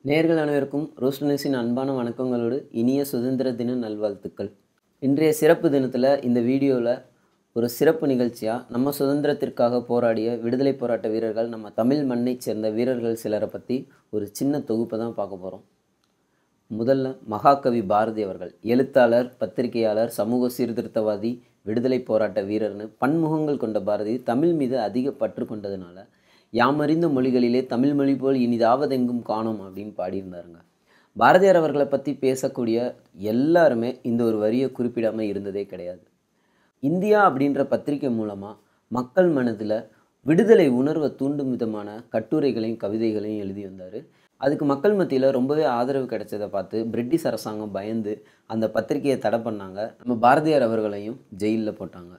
நேர்கள் அனைவருக்கும் ரோஸ்டனஸின் அன்பான வணக்கங்களோடு இனிய சுதந்திர தின நல்வாழ்த்துக்கள் இன்றைய சிறப்பு தினத்தில் இந்த வீடியோவில் ஒரு சிறப்பு நிகழ்ச்சியாக நம்ம சுதந்திரத்திற்காக போராடிய விடுதலை போராட்ட வீரர்கள் நம்ம தமிழ் மண்ணைச் சேர்ந்த வீரர்கள் சிலரை பற்றி ஒரு சின்ன தொகுப்பை தான் பார்க்க போகிறோம் முதல்ல மகாகவி பாரதி அவர்கள் எழுத்தாளர் பத்திரிகையாளர் சமூக சீர்திருத்தவாதி விடுதலை போராட்ட வீரர்னு பன்முகங்கள் கொண்ட பாரதி தமிழ் மீது அதிக பற்று கொண்டதுனால யாமறிந்த மொழிகளிலே தமிழ் மொழி போல் இனிதாவதெங்கும் காணோம் அப்படின்னு பாடியிருந்தாருங்க பாரதியார் அவர்களை பற்றி பேசக்கூடிய எல்லாருமே இந்த ஒரு வரியை குறிப்பிடாமல் இருந்ததே கிடையாது இந்தியா அப்படின்ற பத்திரிகை மூலமாக மக்கள் மனதில் விடுதலை உணர்வை தூண்டும் விதமான கட்டுரைகளையும் கவிதைகளையும் எழுதி வந்தார் அதுக்கு மக்கள் மத்தியில் ரொம்பவே ஆதரவு கிடைச்சதை பார்த்து பிரிட்டிஷ் அரசாங்கம் பயந்து அந்த பத்திரிகையை தடை பண்ணாங்க நம்ம பாரதியார் அவர்களையும் ஜெயிலில் போட்டாங்க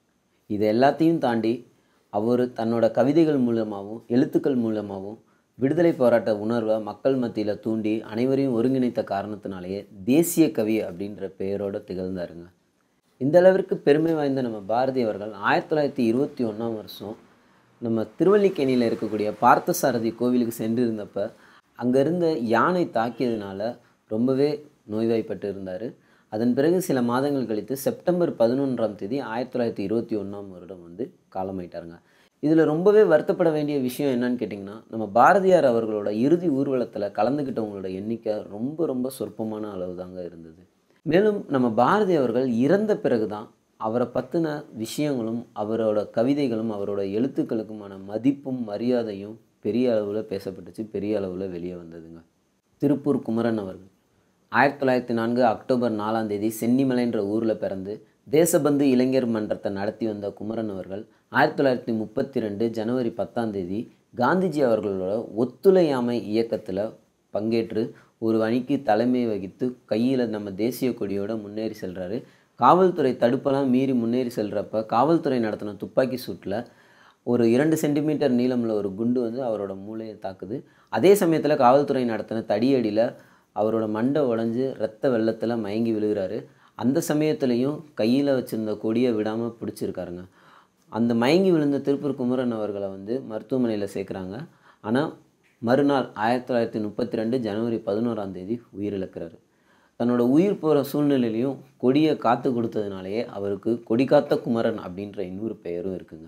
இது எல்லாத்தையும் தாண்டி அவர் தன்னோட கவிதைகள் மூலமாகவும் எழுத்துக்கள் மூலமாகவும் விடுதலை போராட்ட உணர்வை மக்கள் மத்தியில் தூண்டி அனைவரையும் ஒருங்கிணைத்த காரணத்தினாலேயே தேசிய கவி அப்படின்ற பெயரோடு திகழ்ந்தாருங்க இந்த அளவிற்கு பெருமை வாய்ந்த நம்ம பாரதி அவர்கள் ஆயிரத்தி தொள்ளாயிரத்தி இருபத்தி ஒன்றாம் வருஷம் நம்ம திருவல்லிக்கேணியில் இருக்கக்கூடிய பார்த்தசாரதி கோவிலுக்கு சென்றிருந்தப்ப அங்கே இருந்த யானை தாக்கியதுனால ரொம்பவே நோய்வாய்ப்பட்டு இருந்தார் அதன் பிறகு சில மாதங்கள் கழித்து செப்டம்பர் பதினொன்றாம் தேதி ஆயிரத்தி தொள்ளாயிரத்தி இருபத்தி ஒன்றாம் வருடம் வந்து காலமாயிட்டாருங்க இதில் ரொம்பவே வருத்தப்பட வேண்டிய விஷயம் என்னன்னு கேட்டிங்கன்னா நம்ம பாரதியார் அவர்களோட இறுதி ஊர்வலத்தில் கலந்துக்கிட்டவங்களோட எண்ணிக்கை ரொம்ப ரொம்ப சொற்பமான அளவு தாங்க இருந்தது மேலும் நம்ம பாரதி அவர்கள் இறந்த பிறகு தான் அவரை பற்றின விஷயங்களும் அவரோட கவிதைகளும் அவரோட எழுத்துக்களுக்குமான மதிப்பும் மரியாதையும் பெரிய அளவில் பேசப்பட்டுச்சு பெரிய அளவில் வெளியே வந்ததுங்க திருப்பூர் குமரன் அவர்கள் ஆயிரத்தி தொள்ளாயிரத்தி நான்கு அக்டோபர் நாலாம் தேதி சென்னிமலைன்ற ஊரில் பிறந்து தேசபந்து இளைஞர் மன்றத்தை நடத்தி வந்த குமரன் அவர்கள் ஆயிரத்தி தொள்ளாயிரத்தி முப்பத்தி ரெண்டு ஜனவரி பத்தாம் தேதி காந்திஜி அவர்களோட ஒத்துழையாமை இயக்கத்தில் பங்கேற்று ஒரு அணிக்கு தலைமை வகித்து கையில் நம்ம தேசிய கொடியோடு முன்னேறி செல்கிறாரு காவல்துறை தடுப்பெல்லாம் மீறி முன்னேறி செல்கிறப்ப காவல்துறை நடத்தின துப்பாக்கி சூட்டில் ஒரு இரண்டு சென்டிமீட்டர் நீளமில் ஒரு குண்டு வந்து அவரோட மூளையை தாக்குது அதே சமயத்தில் காவல்துறை நடத்தின தடியடியில் அவரோட மண்டை உடஞ்சி ரத்த வெள்ளத்தில் மயங்கி விழுகிறாரு அந்த சமயத்துலேயும் கையில் வச்சுருந்த கொடியை விடாமல் பிடிச்சிருக்காருங்க அந்த மயங்கி விழுந்த திருப்பூர் குமரன் அவர்களை வந்து மருத்துவமனையில் சேர்க்குறாங்க ஆனால் மறுநாள் ஆயிரத்தி தொள்ளாயிரத்தி முப்பத்தி ரெண்டு ஜனவரி பதினோராம் தேதி உயிரிழக்கிறாரு தன்னோட உயிர் போகிற சூழ்நிலையிலையும் கொடியை காத்து கொடுத்ததுனாலேயே அவருக்கு கொடி காத்த குமரன் அப்படின்ற இன்னொரு பெயரும் இருக்குங்க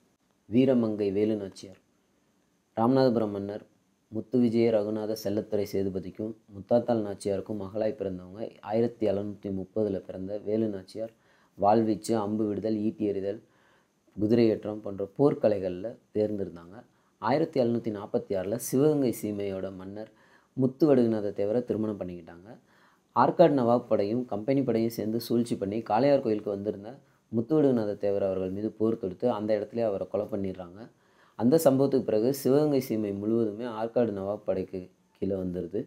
வீரமங்கை வேலுநாச்சியார் ராமநாதபுரம் மன்னர் முத்து விஜய ரகுநாத செல்லத்துறை சேதுபதிக்கும் முத்தாத்தாள் நாச்சியாருக்கும் மகளாய் பிறந்தவங்க ஆயிரத்தி எழுநூற்றி முப்பதில் பிறந்த வேலு நாச்சியார் வாழ்வீச்சு அம்பு விடுதல் ஈட்டி எறிதல் குதிரையேற்றம் போன்ற போர்க்கலைகளில் தேர்ந்திருந்தாங்க ஆயிரத்தி எழுநூற்றி நாற்பத்தி ஆறில் சிவகங்கை சீமையோட மன்னர் முத்து வடுகுநாத தேவரை திருமணம் பண்ணிக்கிட்டாங்க ஆற்காடு நவாப் படையும் கம்பெனி படையும் சேர்ந்து சூழ்ச்சி பண்ணி காளையார் கோயிலுக்கு வந்திருந்த முத்துவடுகுநாத தேவர் அவர்கள் மீது போர் தொடுத்து அந்த இடத்துல அவரை கொலை பண்ணிடுறாங்க அந்த சம்பவத்துக்கு பிறகு சிவகங்கை சீமை முழுவதுமே ஆற்காடு நவாப் படைக்கு கீழே வந்துடுது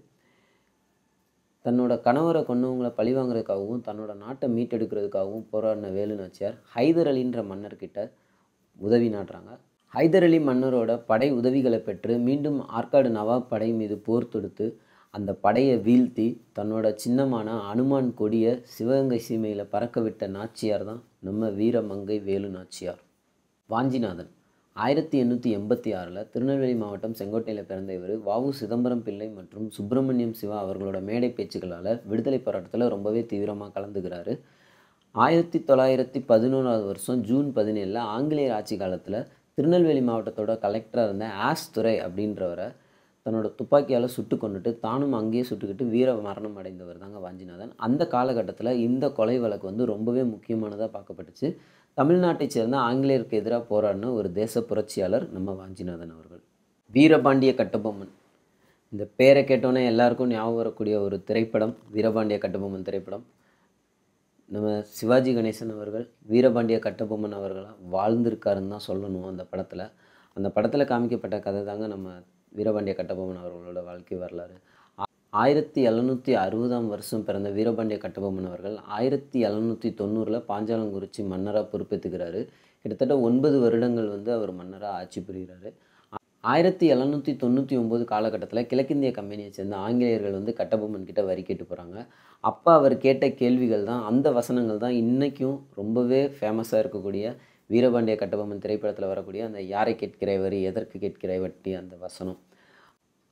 தன்னோட கணவரை கொண்டவங்களை பழிவாங்கிறதுக்காகவும் தன்னோட நாட்டை மீட்டெடுக்கிறதுக்காகவும் போராடின வேலு நாச்சியார் ஹைதர் அலின்ற மன்னர்கிட்ட உதவி நாட்டுறாங்க ஹைதர் அலி மன்னரோட படை உதவிகளை பெற்று மீண்டும் ஆற்காடு நவாப் படை மீது போர் தொடுத்து அந்த படையை வீழ்த்தி தன்னோட சின்னமான அனுமான் கொடியை சிவகங்கை சீமையில் பறக்க விட்ட நாச்சியார் தான் நம்ம வீரமங்கை வேலு நாச்சியார் வாஞ்சிநாதன் ஆயிரத்தி எண்ணூற்றி எண்பத்தி ஆறில் திருநெல்வேலி மாவட்டம் செங்கோட்டையில் பிறந்த இவர் வாவு சிதம்பரம் பிள்ளை மற்றும் சுப்பிரமணியம் சிவா அவர்களோட மேடை பேச்சுக்களால் விடுதலை போராட்டத்தில் ரொம்பவே தீவிரமாக கலந்துக்கிறாரு ஆயிரத்தி தொள்ளாயிரத்தி பதினோராவது வருஷம் ஜூன் பதினேழில் ஆங்கிலேயர் ஆட்சி காலத்தில் திருநெல்வேலி மாவட்டத்தோட கலெக்டராக இருந்த ஆஸ் துரை அப்படின்றவரை தன்னோட துப்பாக்கியால் சுட்டு கொண்டுட்டு தானும் அங்கேயே சுட்டுக்கிட்டு வீர மரணம் அடைந்தவர் தாங்க வாஞ்சிநாதன் அந்த காலகட்டத்தில் இந்த கொலை வழக்கு வந்து ரொம்பவே முக்கியமானதாக பார்க்கப்பட்டுச்சு தமிழ்நாட்டைச் சேர்ந்த ஆங்கிலேயருக்கு எதிராக போராடின ஒரு தேச புரட்சியாளர் நம்ம வாஞ்சிநாதன் அவர்கள் வீரபாண்டிய கட்டபொம்மன் இந்த பேரை கேட்டோன்னே எல்லாருக்கும் ஞாபகம் வரக்கூடிய ஒரு திரைப்படம் வீரபாண்டிய கட்டபொம்மன் திரைப்படம் நம்ம சிவாஜி கணேசன் அவர்கள் வீரபாண்டிய கட்டபொம்மன் அவர்களாக வாழ்ந்திருக்காருன்னு தான் சொல்லணும் அந்த படத்தில் அந்த படத்தில் காமிக்கப்பட்ட கதை தாங்க நம்ம வீரபாண்டிய கட்டபொம்மன் அவர்களோட வாழ்க்கை வரலாறு ஆயிரத்தி எழுநூற்றி அறுபதாம் வருஷம் பிறந்த வீரபாண்டிய கட்டபொம்மன் அவர்கள் ஆயிரத்தி எழுநூற்றி தொண்ணூறில் பாஞ்சாலங்குறிச்சி மன்னராக பொறுப்பேற்றுக்கிறாரு கிட்டத்தட்ட ஒன்பது வருடங்கள் வந்து அவர் மன்னராக ஆட்சி புரிகிறாரு ஆயிரத்தி எழுநூற்றி தொண்ணூற்றி ஒம்பது காலகட்டத்தில் கிழக்கிந்திய கம்பெனியை சேர்ந்த ஆங்கிலேயர்கள் வந்து கட்டபொம்மன் கிட்ட வரி கேட்டு போகிறாங்க அப்போ அவர் கேட்ட கேள்விகள் தான் அந்த வசனங்கள் தான் இன்றைக்கும் ரொம்பவே ஃபேமஸாக இருக்கக்கூடிய வீரபாண்டிய கட்டபொம்மன் திரைப்படத்தில் வரக்கூடிய அந்த யாரை கேட்கிற வரி எதற்கு கேட்கிற வட்டி அந்த வசனம்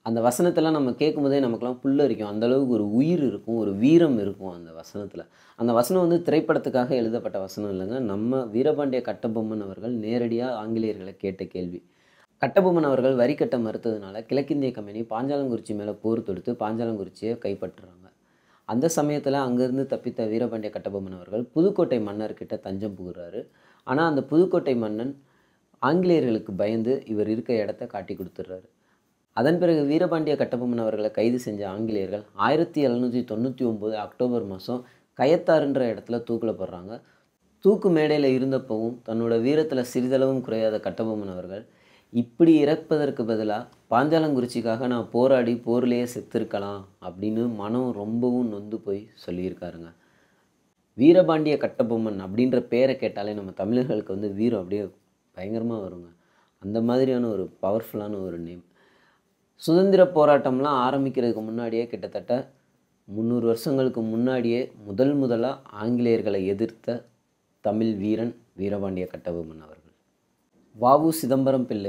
அந்த வசனத்தெல்லாம் நம்ம கேட்கும்போதே நமக்கெல்லாம் புல்லரிக்கும் அந்த அளவுக்கு ஒரு உயிர் இருக்கும் ஒரு வீரம் இருக்கும் அந்த வசனத்தில் அந்த வசனம் வந்து திரைப்படத்துக்காக எழுதப்பட்ட வசனம் இல்லைங்க நம்ம வீரபாண்டிய கட்டபொம்மன் அவர்கள் நேரடியாக ஆங்கிலேயர்களை கேட்ட கேள்வி கட்டபொம்மன் அவர்கள் வரி கட்ட மறுத்ததுனால கிழக்கிந்திய கம்பெனி பாஞ்சாலங்குறிச்சி மேலே போர் தொடுத்து பாஞ்சாலங்குறிச்சியை கைப்பற்றுறாங்க அந்த சமயத்தில் அங்கேருந்து தப்பித்த வீரபாண்டிய கட்டபொம்மன் அவர்கள் புதுக்கோட்டை மன்னர்கிட்ட தஞ்சம் புகுறாரு ஆனால் அந்த புதுக்கோட்டை மன்னன் ஆங்கிலேயர்களுக்கு பயந்து இவர் இருக்க இடத்த காட்டி கொடுத்துட்றாரு அதன் பிறகு வீரபாண்டிய கட்டபொம்மன் அவர்களை கைது செஞ்ச ஆங்கிலேயர்கள் ஆயிரத்தி எழுநூற்றி தொண்ணூற்றி ஒம்பது அக்டோபர் மாதம் கயத்தாறுன்ற இடத்துல தூக்கில் போடுறாங்க தூக்கு மேடையில் இருந்தப்பவும் தன்னோட வீரத்தில் சிறிதளவும் குறையாத கட்டபொம்மன் அவர்கள் இப்படி இறப்பதற்கு பதிலாக பாஞ்சாலங்குறிச்சிக்காக நான் போராடி போர்லேயே செத்துருக்கலாம் அப்படின்னு மனம் ரொம்பவும் நொந்து போய் சொல்லியிருக்காருங்க வீரபாண்டிய கட்டபொம்மன் அப்படின்ற பேரை கேட்டாலே நம்ம தமிழர்களுக்கு வந்து வீரம் அப்படியே பயங்கரமாக வருங்க அந்த மாதிரியான ஒரு பவர்ஃபுல்லான ஒரு நேம் சுதந்திர போராட்டம்லாம் ஆரம்பிக்கிறதுக்கு முன்னாடியே கிட்டத்தட்ட முந்நூறு வருஷங்களுக்கு முன்னாடியே முதல் முதலாக ஆங்கிலேயர்களை எதிர்த்த தமிழ் வீரன் வீரபாண்டிய கட்டபொம்மன் அவர்கள் வாவு சிதம்பரம் பிள்ளை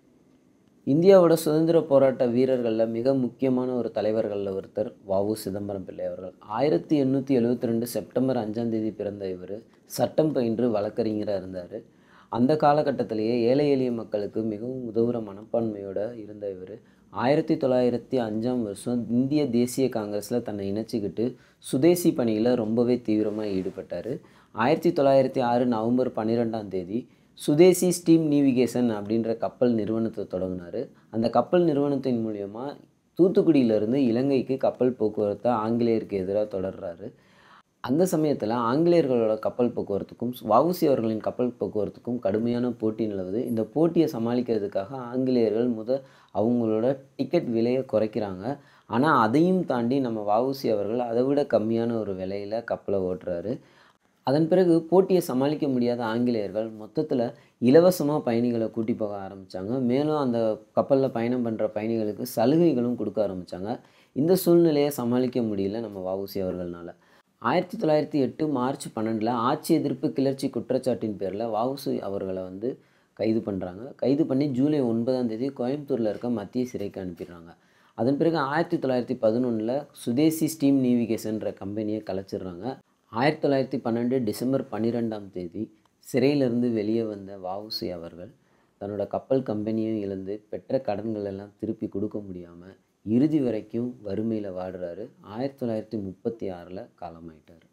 இந்தியாவோட சுதந்திர போராட்ட வீரர்களில் மிக முக்கியமான ஒரு தலைவர்களில் ஒருத்தர் வாவு சிதம்பரம் பிள்ளை அவர்கள் ஆயிரத்தி எண்ணூற்றி எழுபத்தி ரெண்டு செப்டம்பர் அஞ்சாம் தேதி பிறந்த இவர் சட்டம் பயின்று வழக்கறிஞராக இருந்தார் அந்த காலகட்டத்திலேயே ஏழை எளிய மக்களுக்கு மிகவும் உதவுற மனப்பான்மையோட இருந்த இவர் ஆயிரத்தி தொள்ளாயிரத்தி அஞ்சாம் வருஷம் இந்திய தேசிய காங்கிரஸில் தன்னை இணைச்சிக்கிட்டு சுதேசி பணியில் ரொம்பவே தீவிரமாக ஈடுபட்டார் ஆயிரத்தி தொள்ளாயிரத்தி ஆறு நவம்பர் பன்னிரெண்டாம் தேதி சுதேசி ஸ்டீம் நேவிகேஷன் அப்படின்ற கப்பல் நிறுவனத்தை தொடங்கினார் அந்த கப்பல் நிறுவனத்தின் மூலியமாக தூத்துக்குடியிலேருந்து இலங்கைக்கு கப்பல் போக்குவரத்தை ஆங்கிலேயருக்கு எதிராக தொடர்றாரு அந்த சமயத்தில் ஆங்கிலேயர்களோட கப்பல் போக்குவரத்துக்கும் வவுசி அவர்களின் கப்பல் போக்குவரத்துக்கும் கடுமையான போட்டி நிலவுது இந்த போட்டியை சமாளிக்கிறதுக்காக ஆங்கிலேயர்கள் முத அவங்களோட டிக்கெட் விலையை குறைக்கிறாங்க ஆனால் அதையும் தாண்டி நம்ம வவுசி அவர்கள் அதை விட கம்மியான ஒரு விலையில் கப்பலை ஓட்டுறாரு அதன் பிறகு போட்டியை சமாளிக்க முடியாத ஆங்கிலேயர்கள் மொத்தத்தில் இலவசமாக பயணிகளை கூட்டி போக ஆரம்பித்தாங்க மேலும் அந்த கப்பலில் பயணம் பண்ணுற பயணிகளுக்கு சலுகைகளும் கொடுக்க ஆரம்பித்தாங்க இந்த சூழ்நிலையை சமாளிக்க முடியல நம்ம வவுசி அவர்கள்னால ஆயிரத்தி தொள்ளாயிரத்தி எட்டு மார்ச் பன்னெண்டில் ஆட்சி எதிர்ப்பு கிளர்ச்சி குற்றச்சாட்டின் பேரில் வவுசி அவர்களை வந்து கைது பண்ணுறாங்க கைது பண்ணி ஜூலை ஒன்பதாம் தேதி கோயம்புத்தூரில் இருக்க மத்திய சிறைக்கு அனுப்பிடுறாங்க அதன் பிறகு ஆயிரத்தி தொள்ளாயிரத்தி பதினொன்றில் சுதேசி ஸ்டீம் நேவிகேஷன்ற கம்பெனியை கலைச்சிடுறாங்க ஆயிரத்தி தொள்ளாயிரத்தி பன்னெண்டு டிசம்பர் பன்னிரெண்டாம் தேதி சிறையிலிருந்து வெளியே வந்த வவுசி அவர்கள் தன்னோட கப்பல் கம்பெனியும் இழந்து பெற்ற கடன்கள் எல்லாம் திருப்பி கொடுக்க முடியாமல் இறுதி வரைக்கும் வறுமையில் வாடுறாரு ஆயிரத்தி தொள்ளாயிரத்தி முப்பத்தி ஆறில் காலமாயிட்டார்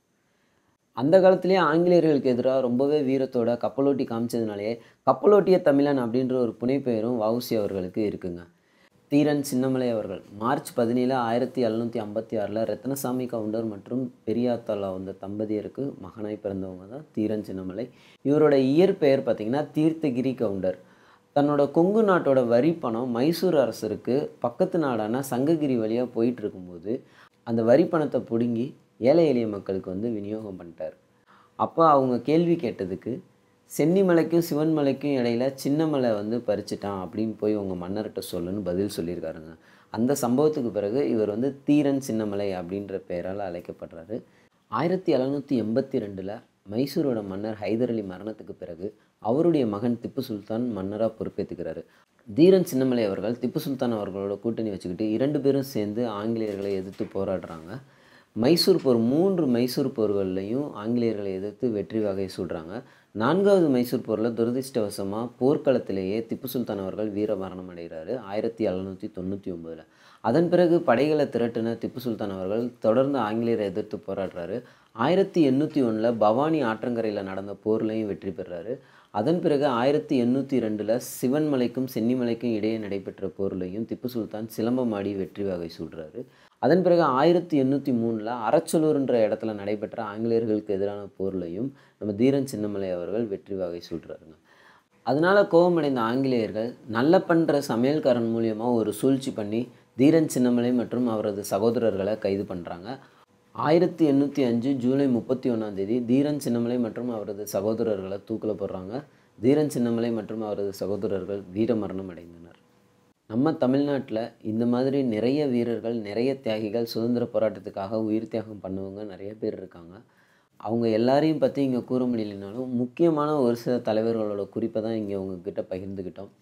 அந்த காலத்திலேயே ஆங்கிலேயர்களுக்கு எதிராக ரொம்பவே வீரத்தோட கப்பலோட்டி காமிச்சதுனாலேயே கப்பலோட்டிய தமிழன் அப்படின்ற ஒரு புனைப்பெயரும் வவுசி அவர்களுக்கு இருக்குங்க தீரன் சின்னமலை அவர்கள் மார்ச் பதினேழு ஆயிரத்தி எழுநூற்றி ஐம்பத்தி ஆறில் ரத்னசாமி கவுண்டர் மற்றும் பெரியாத்தாலா வந்த தம்பதியருக்கு மகனாய் பிறந்தவங்க தான் தீரன் சின்னமலை இவரோட இயற்பெயர் பார்த்திங்கன்னா தீர்த்தகிரி கவுண்டர் தன்னோட கொங்கு நாட்டோட வரி பணம் மைசூர் அரசருக்கு பக்கத்து நாடான சங்ககிரி வழியாக போயிட்டு இருக்கும்போது அந்த வரி பணத்தை பிடுங்கி ஏழை எளிய மக்களுக்கு வந்து விநியோகம் பண்ணிட்டார் அப்போ அவங்க கேள்வி கேட்டதுக்கு சென்னிமலைக்கும் சிவன்மலைக்கும் இடையில சின்னமலை வந்து பறிச்சிட்டான் அப்படின்னு போய் உங்கள் மன்னர்கிட்ட சொல்லுன்னு பதில் சொல்லியிருக்காருங்க அந்த சம்பவத்துக்கு பிறகு இவர் வந்து தீரன் சின்னமலை அப்படின்ற பெயரால் அழைக்கப்படுறாரு ஆயிரத்தி எழுநூற்றி எண்பத்தி ரெண்டில் மைசூரோட மன்னர் ஹைதர் அலி மரணத்துக்கு பிறகு அவருடைய மகன் திப்பு சுல்தான் மன்னராக பொறுப்பேற்றுக்கிறாரு தீரன் சின்னமலை அவர்கள் திப்பு சுல்தான் அவர்களோட கூட்டணி வச்சுக்கிட்டு இரண்டு பேரும் சேர்ந்து ஆங்கிலேயர்களை எதிர்த்து போராடுறாங்க மைசூர் போர் மூன்று மைசூர் போர்கள்லையும் ஆங்கிலேயர்களை எதிர்த்து வெற்றி வகை சூடுறாங்க நான்காவது மைசூர் போரில் துரதிர்ஷ்டவசமாக போர்க்களத்திலேயே திப்பு சுல்தான் அவர்கள் வீரமரணம் அடைகிறாரு ஆயிரத்தி எழுநூற்றி தொண்ணூற்றி ஒம்போதில் அதன் பிறகு படைகளை திரட்டின திப்பு சுல்தான் அவர்கள் தொடர்ந்து ஆங்கிலேயரை எதிர்த்து போராடுறாரு ஆயிரத்தி எண்ணூற்றி ஒன்றில் பவானி ஆற்றங்கரையில் நடந்த போர்லையும் வெற்றி பெறாரு அதன் பிறகு ஆயிரத்தி எண்ணூற்றி ரெண்டில் சிவன்மலைக்கும் சென்னிமலைக்கும் இடையே நடைபெற்ற போர்லையும் திப்பு சுல்தான் சிலம்பமாடி வெற்றி வகை சூடுறாரு அதன் பிறகு ஆயிரத்தி எண்ணூற்றி மூணில் அரச்சலூர்ன்ற இடத்துல நடைபெற்ற ஆங்கிலேயர்களுக்கு எதிரான போர்லையும் நம்ம தீரன் சின்னமலை அவர்கள் வெற்றி வகை சூடுறாருங்க அதனால கோபமடைந்த ஆங்கிலேயர்கள் நல்ல பண்ணுற சமையல்காரன் மூலியமாக ஒரு சூழ்ச்சி பண்ணி தீரன் சின்னமலை மற்றும் அவரது சகோதரர்களை கைது பண்ணுறாங்க ஆயிரத்தி எண்ணூற்றி அஞ்சு ஜூலை முப்பத்தி ஒன்றாம் தேதி தீரன் சின்னமலை மற்றும் அவரது சகோதரர்களை தூக்கில் போடுறாங்க தீரன் சின்னமலை மற்றும் அவரது சகோதரர்கள் வீரமரணம் அடைந்தனர் நம்ம தமிழ்நாட்டில் இந்த மாதிரி நிறைய வீரர்கள் நிறைய தியாகிகள் சுதந்திர போராட்டத்துக்காக உயிர் தியாகம் பண்ணவங்க நிறைய பேர் இருக்காங்க அவங்க எல்லாரையும் பற்றி இங்கே கூற முடியலனாலும் முக்கியமான ஒரு சில தலைவர்களோட குறிப்பை தான் இங்கே உங்ககிட்ட பகிர்ந்துக்கிட்டோம்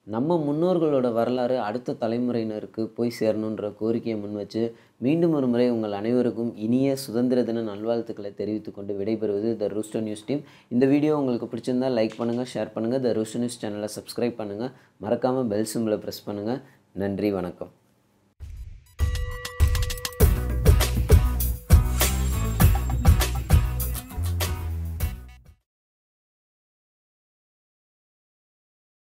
நம்ம முன்னோர்களோட வரலாறு அடுத்த தலைமுறையினருக்கு போய் சேரணுன்ற கோரிக்கையை முன்வச்சு மீண்டும் ஒரு முறை உங்கள் அனைவருக்கும் இனிய சுதந்திர தின நல்வாழ்த்துக்களை தெரிவித்துக் கொண்டு விடைபெறுவது த ரூஸ்டர் நியூஸ் டீம் இந்த வீடியோ உங்களுக்கு பிடிச்சிருந்தா லைக் பண்ணுங்கள் ஷேர் பண்ணுங்கள் த ரூஸ்டர் நியூஸ் சேனலை சப்ஸ்கிரைப் பண்ணுங்கள் மறக்காமல் பெல் சிம்பிளை ப்ரெஸ் பண்ணுங்கள் நன்றி வணக்கம்